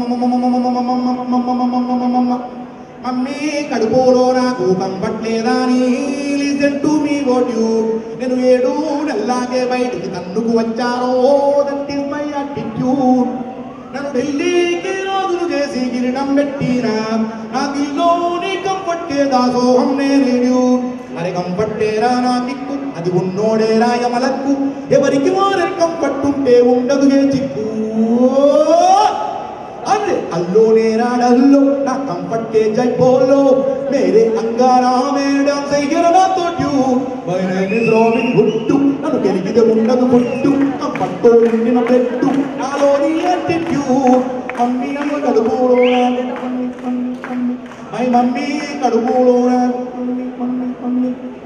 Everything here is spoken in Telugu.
మమ్మీ కడుపులో నాకు కంపట్లేదా అని లిజన్ టు మీ ఓట్ యూ నేను ఏడు నెల్లాగే బయటికి తన్నుకు వచ్చాను దట్ ఈస్ మై అటిట్యూడ్ నన్ను ఢిల్లీకి రోజులు చేసి కిరీటం పెట్టినా నా దిల్లోని కంపట్టే దాసోహం నేను మరి కంపట్టేరా నా దిక్కు అది ఉన్నోడేరా యమలక్కు ఎవరికి వారి కంపట్టుంటే ఉండదు ఏ చిక్కు अरे अल्लो नेरा डल्लो ना कंपट्टे जय बोलो मेरे अंगारा మేడం సైగరనా తోట్యు my name is Robin Hood నన్ను గెలిగితే ఉండదు పుట్టు కంపట్తో నిండిన పెట్టు నాలోని యాటిట్యూడ్ మమ్మీ నన్ను కడుపులో మై మమ్మీ కడుపులో మమ్మీ మమ్మీ మమ్మీ